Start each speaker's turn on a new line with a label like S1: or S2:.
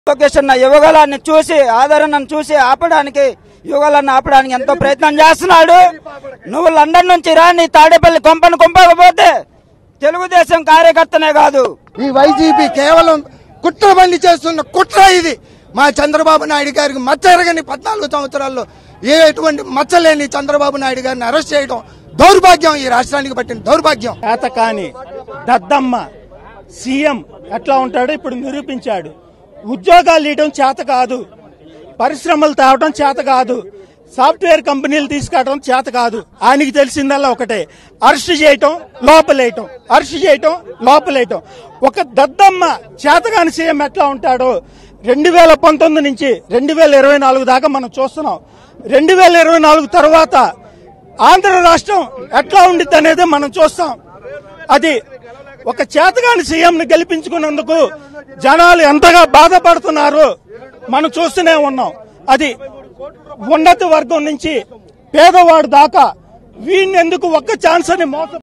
S1: లోకేష్ అన్న యువగలాన్ని చూసి ఆదరణను చూసి ఆపడానికి యువగలాన్ని ఆపడానికి ఎంతో ప్రయత్నం చేస్తున్నాడు నువ్వు లండన్ నుంచి రా నీ తాడేపల్లి కొంపను కొంపకపోతే తెలుగుదేశం కార్యకర్తనే కాదు
S2: ఈ వైసీపీ కేవలం కుట్రబండి చేస్తున్న కుట్ర ఇది మా చంద్రబాబు నాయుడు గారికి మచ్చ ఎరగని పద్నాలుగు సంవత్సరాల్లో ఏ ఎటువంటి మచ్చలేని చంద్రబాబు నాయుడు గారిని అరెస్ట్ చేయడం దౌర్భాగ్యం ఈ రాష్ట్రానికి పట్టిన దౌర్భాగ్యం
S3: చేత కాని దద్దమ్మ సీఎం ఎట్లా ఉంటాడో ఇప్పుడు నిరూపించాడు ఉద్యోగాలు ఇవ్వడం చేత కాదు పరిశ్రమలు తేవడం చేత కాదు సాఫ్ట్వేర్ కంపెనీలు తీసుకురావడం చేత కాదు ఆయనకి తెలిసిందల్లా ఒకటే అరెస్ట్ చేయటం లోపలేయటం అరెస్ట్ చేయటం లోపలేయటం ఒక దద్దమ్మ చేతగాని సీఎం ఎట్లా ఉంటాడో రెండు వేల పంతొమ్మిది నుంచి రెండు వేల ఇరవై నాలుగు దాకా మనం చూస్తున్నాం రెండు వేల ఇరవై నాలుగు తర్వాత ఆంధ్ర రాష్ట్రం ఎట్లా ఉండిద్ది అనేది మనం చూస్తాం అది ఒక చేతగాని సీఎం ని గెలిపించుకున్నందుకు జనాలు ఎంతగా బాధపడుతున్నారు మనం చూస్తూనే ఉన్నాం అది ఉన్నత వర్గం నుంచి పేదవాడు దాకా వీడిని ఎందుకు ఒక్క ఛాన్స్ అని మోస